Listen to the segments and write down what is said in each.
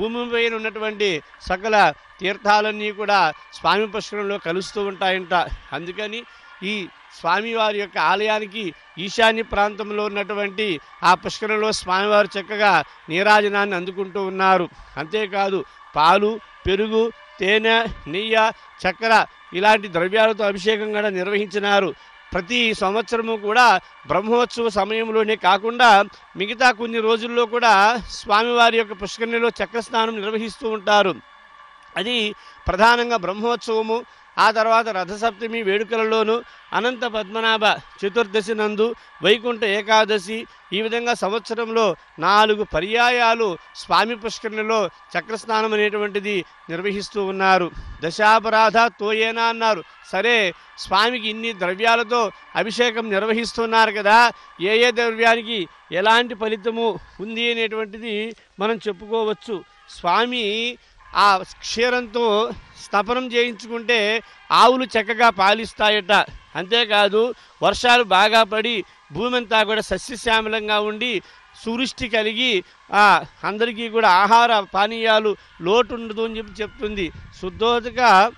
భూమి పైన ఉన్నటువంటి సకల తీర్థాలన్నీ కూడా స్వామి పుష్కరంలో కలుస్తూ ఉంటాయంట అందుకని ఈ స్వామివారి యొక్క ఆలయానికి ఈశాన్య ప్రాంతంలో ఉన్నటువంటి ఆ పుష్కరంలో స్వామివారు చక్కగా నీరాజనాన్ని అందుకుంటూ ఉన్నారు అంతేకాదు పాలు పెరుగు తేనె నెయ్యి చక్కెర ఇలాంటి ద్రవ్యాలతో అభిషేకం కూడా నిర్వహించినారు ప్రతి సంవత్సరము కూడా బ్రహ్మోత్సవ సమయంలోనే కాకుండా మిగతా కొన్ని రోజుల్లో కూడా స్వామివారి యొక్క పుష్కరిణిలో చక్ర స్నానం నిర్వహిస్తూ ఉంటారు అది ప్రధానంగా బ్రహ్మోత్సవము ఆ తర్వాత రథసప్తమి వేడుకలలోను అనంత పద్మనాభ చతుర్దశి నందు వైకుంఠ ఏకాదశి ఈ విధంగా సంవత్సరంలో నాలుగు పర్యాయాలు స్వామి పుష్కరిణిలో చక్రస్నానం అనేటువంటిది నిర్వహిస్తూ ఉన్నారు దశాపరాధ తోయేనా అన్నారు సరే స్వామికి ఇన్ని ద్రవ్యాలతో అభిషేకం నిర్వహిస్తున్నారు కదా ఏ ఏ ద్రవ్యానికి ఎలాంటి ఫలితము ఉంది అనేటువంటిది మనం చెప్పుకోవచ్చు స్వామి ఆ క్షీరంతో స్తపనం చేయించుకుంటే ఆవులు చక్కగా పాలిస్తాయట అంతేకాదు వర్షాలు బాగా పడి భూమి అంతా కూడా సస్యశ్యామలంగా ఉండి సువృష్టి కలిగి ఆ అందరికీ కూడా ఆహార పానీయాలు లోటు ఉండదు అని చెప్పి చెప్తుంది శుద్ధోదక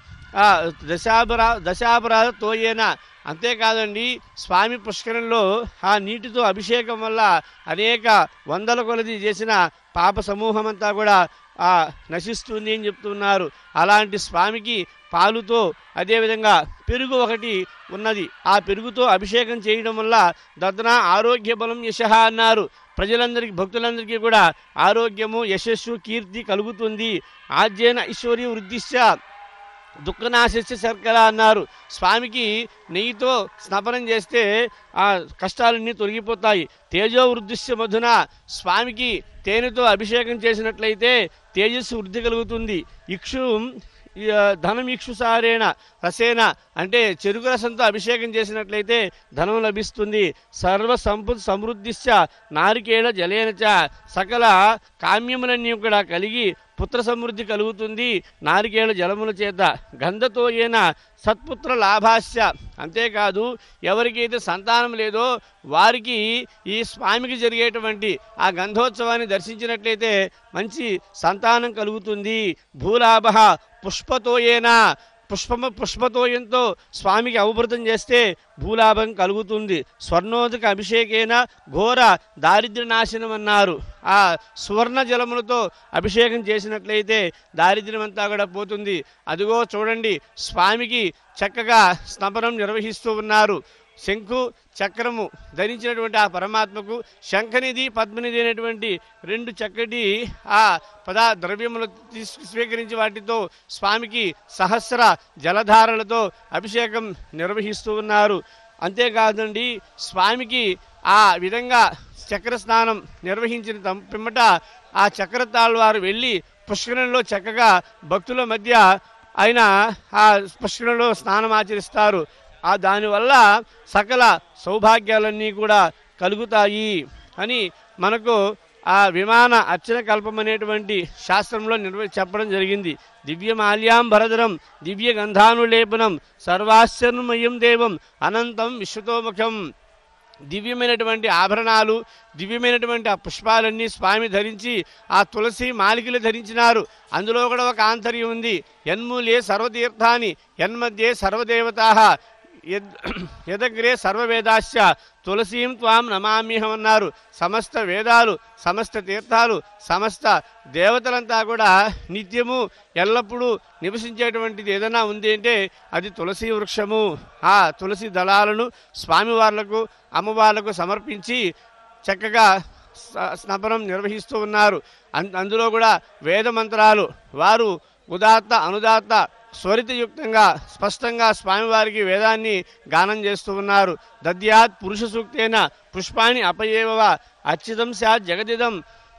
ఆ దశాపరా దశాపరాధ తోయేనా అంతేకాదండి స్వామి పుష్కరంలో ఆ నీటితో అభిషేకం వల్ల అనేక వందల కొలది చేసిన పాప సమూహం అంతా కూడా ఆ నశిస్తుంది అని చెప్తున్నారు అలాంటి స్వామికి పాలుతో అదేవిధంగా పెరుగు ఒకటి ఉన్నది ఆ పెరుగుతో అభిషేకం చేయడం వల్ల దద్న ఆరోగ్య బలం యశ అన్నారు ప్రజలందరికీ భక్తులందరికీ కూడా ఆరోగ్యము యశస్సు కీర్తి కలుగుతుంది ఆజ్యేన ఐశ్వర్య వృద్ధిశ్చ దుఃఖనాశస్య శర్కర అన్నారు స్వామికి నెయ్యితో స్నపనం చేస్తే ఆ కష్టాలన్నీ తొలగిపోతాయి తేజో వృద్ధిశ్య మధున స్వామికి తేనెతో అభిషేకం చేసినట్లయితే తేజస్సు వృద్ధి కలుగుతుంది ఇక్షు ఈ, ఆ, ధనం ఇక్షుసారేణ రసేన అంటే చెరుకు రసంతో అభిషేకం చేసినట్లయితే ధనం లభిస్తుంది సర్వ సంపద సమృద్ధిశ్చ నారికేళ జలేనచ సకల కామ్యములన్నీ కూడా కలిగి పుత్ర సమృద్ధి కలుగుతుంది నారికేళ జలముల చేత గంధతో ఏన సత్పుత్ర లాభాస్య అంతేకాదు ఎవరికైతే సంతానం లేదో వారికి ఈ స్వామికి జరిగేటువంటి ఆ గంధోత్సవాన్ని దర్శించినట్లయితే మంచి సంతానం కలుగుతుంది భూలాభ పుష్పతోయేనా పుష్పము పుష్పతోయంతో స్వామికి అవభృతం చేస్తే భూలాభం కలుగుతుంది స్వర్ణోదక అభిషేకేన ఘోర దారిద్ర్య నాశనం అన్నారు ఆ సువర్ణ జలములతో అభిషేకం చేసినట్లయితే దారిద్ర్యం అంతా కూడా పోతుంది అదిగో చూడండి స్వామికి చక్కగా స్తంభనం నిర్వహిస్తూ ఉన్నారు శంకు చక్రము ధరించినటువంటి ఆ పరమాత్మకు శంఖనిధి పద్మనిధి అనేటువంటి రెండు చక్కటి ఆ పదా ద్రవ్యములు తీసు స్వీకరించి వాటితో స్వామికి సహస్ర జలధారలతో అభిషేకం నిర్వహిస్తూ ఉన్నారు అంతేకాదండి స్వామికి ఆ విధంగా చక్ర స్నానం నిర్వహించిన తం- పిమ్మట ఆ చక్రతాళ్ వారు వెళ్ళి పుష్కరంలో చక్కగా భక్తుల మధ్య ఆయన ఆ పుష్కరంలో స్నానం ఆచరిస్తారు ఆ దానివల్ల సకల సౌభాగ్యాలన్నీ కూడా కలుగుతాయి అని మనకు ఆ విమాన అర్చన కల్పం అనేటువంటి శాస్త్రంలో నిర్వ చెప్పడం జరిగింది దివ్య మాల్యాంబరధరం దివ్య గంధానులేపనం సర్వాశ్చర్మయం దేవం అనంతం విశ్వతోముఖం దివ్యమైనటువంటి ఆభరణాలు దివ్యమైనటువంటి ఆ పుష్పాలన్నీ స్వామి ధరించి ఆ తులసి మాలికలు ధరించినారు అందులో కూడా ఒక ఆంతర్యం ఉంది యన్మూలే సర్వతీర్థాని యన్మధ్యే సర్వదేవతా యద్ యదగ్రే సర్వవేదాశ్చ తులసీం త్వాం నమామ్యహం అన్నారు సమస్త వేదాలు సమస్త తీర్థాలు సమస్త దేవతలంతా కూడా నిత్యము ఎల్లప్పుడూ నివసించేటువంటిది ఏదైనా ఉంది అంటే అది తులసి వృక్షము ఆ తులసి దళాలను స్వామివార్లకు అమ్మవార్లకు సమర్పించి చక్కగా స- స్నపనం నిర్వహిస్తూ ఉన్నారు అన్- అందులో కూడా వేద మంత్రాలు వారు ఉదాత్త అనుదాత్త స్వరితయుక్తంగా స్పష్టంగా స్వామివారికి వేదాన్ని గానం చేస్తూ ఉన్నారు దద్యాత్ పురుష సూక్తేన పుష్పాణి అపయేవ అచ్యుతం స్యాత్ జగదిదం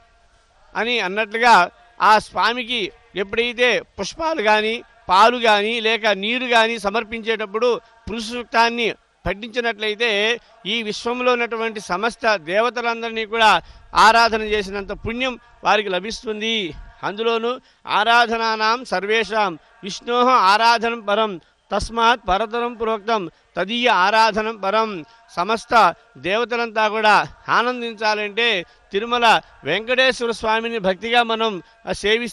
అని అన్నట్లుగా ఆ స్వామికి ఎప్పుడైతే పుష్పాలు కానీ పాలు కానీ లేక నీరు కానీ సమర్పించేటప్పుడు పురుష సూక్తాన్ని పఠించినట్లయితే ఈ విశ్వంలో ఉన్నటువంటి సమస్త దేవతలందరినీ కూడా ఆరాధన చేసినంత పుణ్యం వారికి లభిస్తుంది అందులోను ఆరాధనానాం సర్వేషాం విష్ణో ఆరాధనం పరం తస్మాత్ పరతరం ప్రోక్తం తదీయ ఆరాధనం పరం సమస్త దేవతలంతా కూడా ఆనందించాలంటే తిరుమల వెంకటేశ్వర స్వామిని భక్తిగా మనం ఆ సేవిస్తే